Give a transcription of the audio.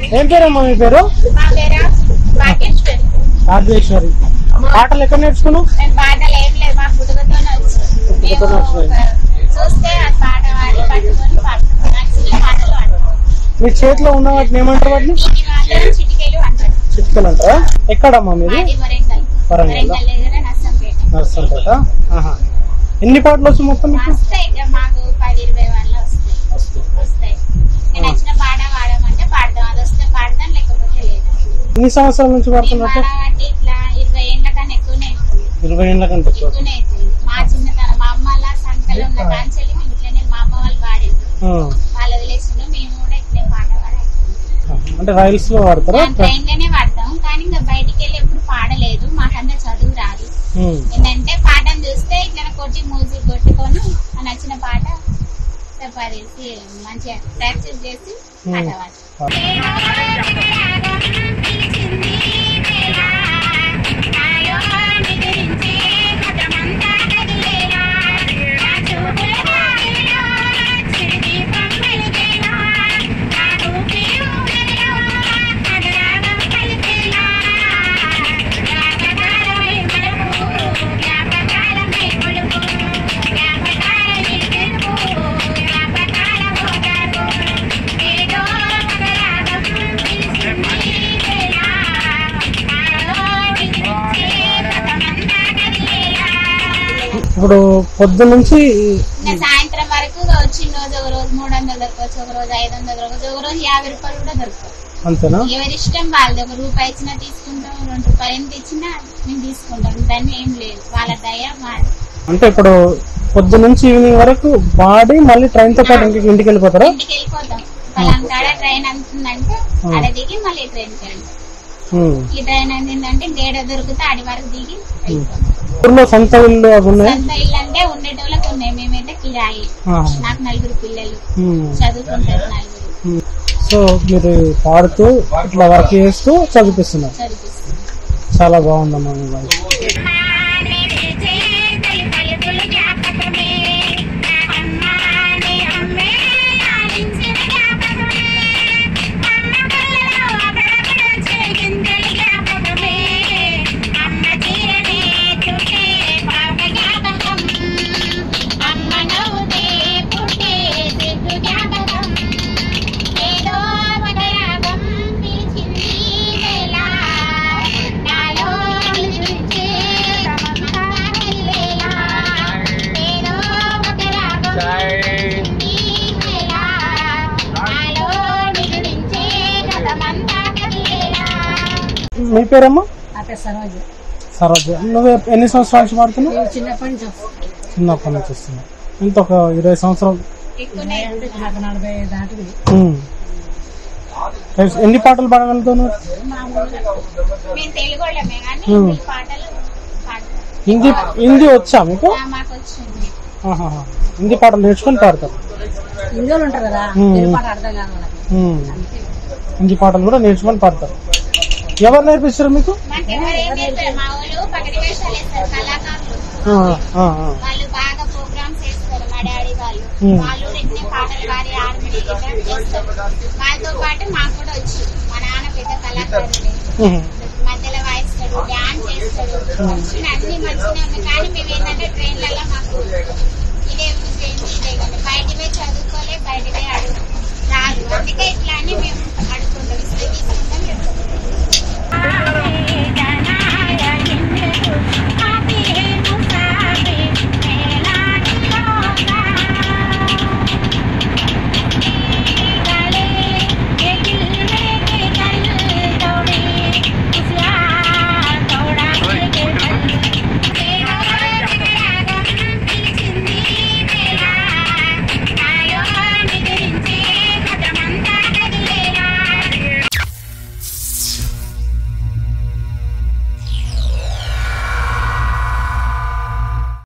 ఏం పేరమ్మా మీ పేరు మా పేరు భాగ్యేశ్వరి రాజేశ్వరి పాటలు ఎక్కడ నేర్చుకున్నావు మేము పాటలు ఏం లేదు మా పుట్టుకతోనే వచ్చు మేము పుట్టుకతోనే వచ్చినాయి. ఒక చూస్తే అది పాట పాడి పట్టుకొని పాడుతాం నచ్చిన పాటలు పాడుతాం మీ చేతిలో ఉన్న వాటిని ఏమంటారు వాటిని ఇది మాత్రం చిటికేలు అంటారు చిట్కలు అంటారా ఎక్కడమ్మా మీది మాది వరంగల్ వరంగల్. వరంగల్ దగ్గర నర్సంపేట నర్సంపేట ఆహా. ఎన్ని పాటలు వచ్చు మొత్తం మీకు వస్తాయి ఇక మాకు పది ఇరవై వాళ్ళ వస్తాయి వస్తాయి ఇక నచ్చిన పాట పాడమంటే పాడతాం అది వస్తే పాడతాం లేకపోతే లేదు ఎన్ని సంవత్సరాల నుంచి మేము పాడుతున్నట్టు పాడబట్టి ఇట్లా ఇరవై ఏళ్ళ కన్నా ఎక్కువనే అవుతుంది ఇరవై ఏళ్ళ కంటే ఎక్కువ ఎక్కువనే అవుతుంది మా చిన్నతనం మా అమ్మ అలా సంకలు ఉన్న కాంచెల్లి మేము ఇట్లనే మా అమ్మ వాళ్ళు పాడింది ఆ. వాళ్ళు వదిలేసిండు మేము కూడా ఇట్లే పాట పాడాలి అంటే రైల్స్ లో వాడతారా ట్రైన్ లోనే పాడతాం కానీ ఇంకా బయటికి వెళ్ళి ఎప్పుడు పాడలేదు మాకంతా చదువు రాదు ఉమ్. ఏంటంటే పాటను చూస్తే ఇట్లా కొట్టి మ్యూజిక్ కొట్టుకొని ఆ నచ్చిన పాట చెప్పాలేసి మంచిగా ప్రాక్టీస్ చేసి పాట పాడతాం ఇప్పుడు పొద్దు నుంచి ఇంకా సాయంత్రం వరకు వచ్చిన రోజు ఒక రోజు మూడు వందలు దొరకవచ్చు ఒక రోజు ఐదు వందలు దొరకవచ్చు ఒక రోజు యాభై రూపాయలు కూడా దొరకవచ్చు అంతేనా ఎవరి ఇష్టం వాళ్ళది ఒక రూపాయి ఇచ్చినా తీసుకుంటాం రెండు రూపాయలు ఎంత ఇచ్చినా మేము తీసుకుంటాం దాన్ని ఏం లేదు వాళ్ళ దయ మాది అంటే ఇప్పుడు పొద్దు నుంచి ఈవినింగ్ వరకు పాడి మళ్ళీ ట్రైన్ తో పాటు ఇంటికి ఇంటికి వెళ్ళిపోతారా ఇంటికి వెళ్ళిపోతాం పలానా కాడ ట్రైన్ అంతుందంటే ఆడ దిగి మళ్ళీ ట్రైన్కి వెళ్తాం ఉమ్. ఈ ట్రైన్ అందిందంటే గేడ దొరికితే ఆడి వరకు దిగి వెళ్ళిపోతాం ఊర్లో సొంత ఇల్లు అవి ఉన్నాయి సొంత ఇల్లు అంటే ఉండేటోళ్ళకి ఉన్నాయి మేమైతే కిరాయి నాకు నలుగురు పిల్లలు చదువుకుంటారు నలుగురు ఉమ్. సో మీరు పాడుతూ ఇట్లా వర్క్ చేస్తూ చదివిస్తున్నారు చదివిస్తాం చాలా బాగుందమ్మా మీ వాయిస్ ఏదో ఒక రాగం పిలిచింది వేళ నాలో నిలిచే తమకాలేలా ఏదో ఒక రాగం పిలిచింది వేళ నాలో నిలిచే గతమంతా కదిలేలా మీ పేరమ్మా అక్కడ సరోజ సరోజ నువ్వు ఎన్ని సంవత్సరాల నుంచి పాడుతున్నావు నేను చిన్నప్పటి నుంచి వస్తాను. చిన్నప్పటి నుంచి వస్తున్నావు ఇంత ఒక ఇరవై సంవత్సరాలు ఎక్కువనే అంటే నాకు నలభై దాటిది ఉమ్. ఎన్ని పాటలు పాడగలుగుతున్నావు మేము తెలుగు వాళ్ళమే కానీ Hmm. ఈ పాటలు పాడతాం హిందీ హిందీ వచ్చా మీకు ఆ, మాకు వచ్చింది ఆహాహా. హిందీ పాటలు నేర్చుకుని పాడతారు ఇందులో ఉంటారు కదా ఉమ్. తెలుగు పాట అర్థం కాదు వాళ్ళకి ఉమ్. హిందీ పాటలు కూడా నేర్చుకొని పాడతారు ఎవరు నేర్పిస్తారు మీకు మాకు ఎవరు ఏం చేస్తారు మా వాళ్ళు పగటి వేషాలు వేస్తారు కళాకారులు ఆ, ఆ, ఆ. వాళ్ళు బాగా ప్రోగ్రామ్స్ చేస్తారు మా డాడీ వాళ్ళు Hmm. వాళ్ళు ఇన్ని పాటలు వారి ఆర్మీ చేస్తారు వాళ్ళతో పాటు మాకు కూడా వచ్చు మా నాన్న పెద్ద కళాకారుడే ఉమ్. మధ్యలో వాయిస్తాడు డాన్స్ చేస్తాడు వచ్చిన అన్ని మంచిగా ఉంది కానీ మేము ఏంటంటే ట్రైన్లలో మాకు ఇదే చేయండి ఇదే కానీ బయట పోయి చదువుకోలే బయట పోయి అడుగు రాదు అందుకే ఇట్లా అని మేము అడుగుకుంటాం ఇస్తే తీసుకుంటాం చెప్తాం